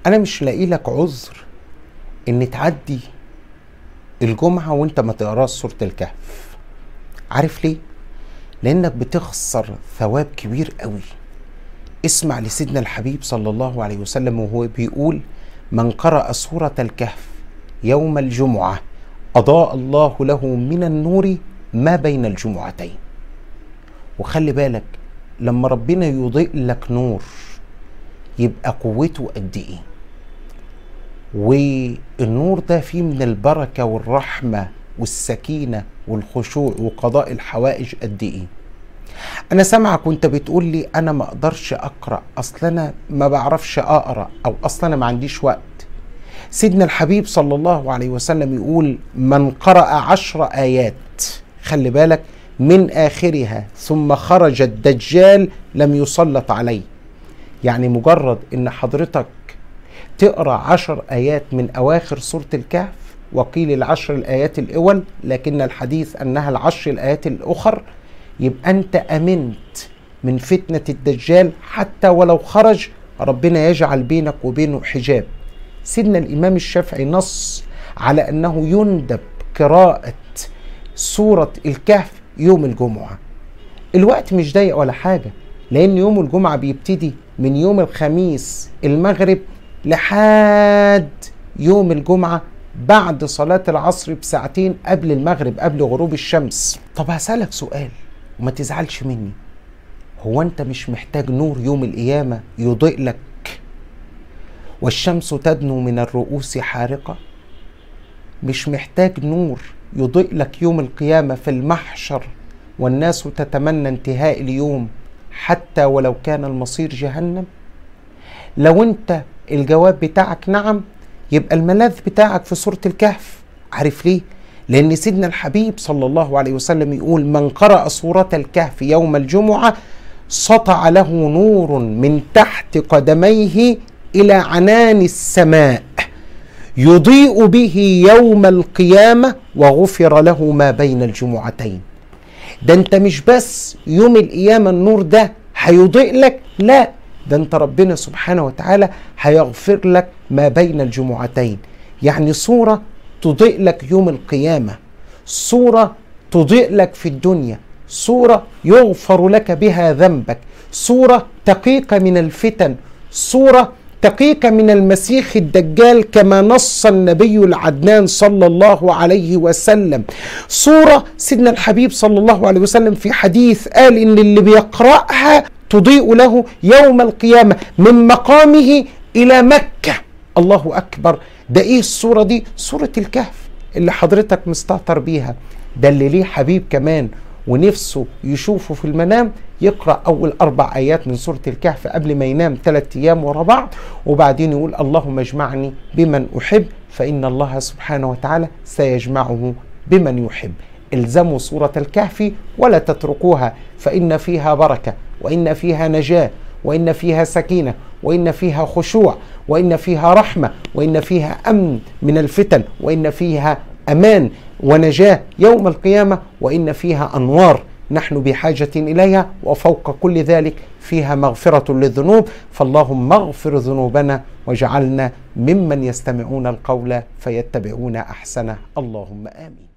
انا مش لاقي لك عذر ان تعدي الجمعة وانت ما تقراش سورة الكهف عارف ليه؟ لانك بتخسر ثواب كبير قوي اسمع لسيدنا الحبيب صلى الله عليه وسلم وهو بيقول من قرأ سورة الكهف يوم الجمعة أضاء الله له من النور ما بين الجمعتين وخلي بالك لما ربنا يضيء لك نور يبقى قوته قد ايه والنور ده فيه من البركة والرحمة والسكينة والخشوع وقضاء الحوائج قد ايه انا سامعك وانت بتقول لي انا ما اقدرش اقرا اصل انا ما بعرفش اقرا او اصل انا ما عنديش وقت سيدنا الحبيب صلى الله عليه وسلم يقول من قرأ عشر آيات خلي بالك من آخرها ثم خرج الدجال لم يسلط عليه يعني مجرد ان حضرتك تقرا عشر ايات من اواخر سوره الكهف وقيل العشر الايات الاول لكن الحديث انها العشر الايات الاخر يبقى انت امنت من فتنه الدجال حتى ولو خرج ربنا يجعل بينك وبينه حجاب سيدنا الامام الشافعي نص على انه يندب قراءه سوره الكهف يوم الجمعه الوقت مش ضيق ولا حاجه لان يوم الجمعه بيبتدي من يوم الخميس المغرب لحد يوم الجمعه بعد صلاه العصر بساعتين قبل المغرب قبل غروب الشمس طب هسالك سؤال وما تزعلش مني هو انت مش محتاج نور يوم القيامه يضيء لك والشمس تدنو من الرؤوس حارقه مش محتاج نور يضيء لك يوم القيامه في المحشر والناس تتمنى انتهاء اليوم حتى ولو كان المصير جهنم لو انت الجواب بتاعك نعم يبقى الملاذ بتاعك في سوره الكهف عارف ليه لان سيدنا الحبيب صلى الله عليه وسلم يقول من قرأ سورة الكهف يوم الجمعة سطع له نور من تحت قدميه إلى عنان السماء يضيء به يوم القيامة وغفر له ما بين الجمعتين ده انت مش بس يوم القيامة النور ده هيضيء لك لا ده انت ربنا سبحانه وتعالى هيغفر لك ما بين الجمعتين يعني صورة تضيء لك يوم القيامة صورة تضيء لك في الدنيا صورة يغفر لك بها ذنبك صورة تقيك من الفتن صورة تقيك من المسيح الدجال كما نص النبي العدنان صلى الله عليه وسلم صورة سيدنا الحبيب صلى الله عليه وسلم في حديث قال إن اللي بيقرأها تضيء له يوم القيامة من مقامه إلى مكة الله أكبر ده إيه الصورة دي صورة الكهف اللي حضرتك مستهتر بيها ده اللي ليه حبيب كمان ونفسه يشوفه في المنام يقرأ أول أربع آيات من سورة الكهف قبل ما ينام ثلاثة أيام ورا بعض وبعدين يقول اللهم اجمعني بمن أحب فإن الله سبحانه وتعالى سيجمعه بمن يحب الزموا سورة الكهف ولا تتركوها فإن فيها بركة وإن فيها نجاة وإن فيها سكينة وإن فيها خشوع وإن فيها رحمة وإن فيها أمن من الفتن وإن فيها أمان ونجاة يوم القيامة وإن فيها أنوار نحن بحاجة إليها وفوق كل ذلك فيها مغفرة للذنوب فاللهم اغفر ذنوبنا واجعلنا ممن يستمعون القول فيتبعون أحسنه اللهم آمين